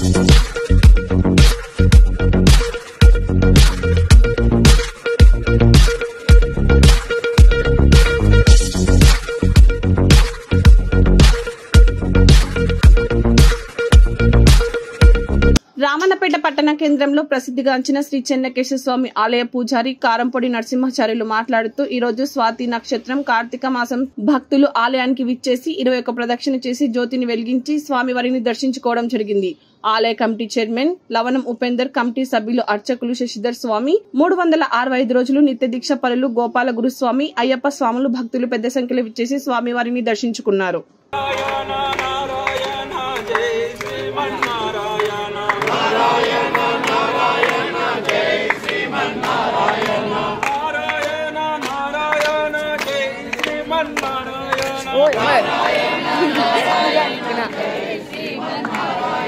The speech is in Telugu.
రామన్నపేట పట్టణ కేంద్రంలో ప్రసిద్ధిగాంచిన శ్రీ చెన్నకేశ్వర స్వామి ఆలయ పూజారి కారంపొడి నరసింహాచార్యులు మాట్లాడుతూ ఈ రోజు స్వాతి నక్షత్రం కార్తీక మాసం భక్తులు ఆలయానికి విచ్చేసి ఇరవై ఒక్క ప్రదక్షిణ చేసి జ్యోతిని వెలిగించి స్వామివారిని దర్శించుకోవడం జరిగింది ఆలయ committee chairman Lavanam Upender committee సభ్యులు అర్చకులు శశిధర్ స్వామి మూడు వందల అరవై ఐదు రోజులు నిత్య దీక్ష పరులు గోపాల గురుస్వామి అయ్యప్ప స్వాములు భక్తులు పెద్ద సంఖ్యలో విచ్చేసి స్వామివారిని దర్శించుకున్నారు నారాయణ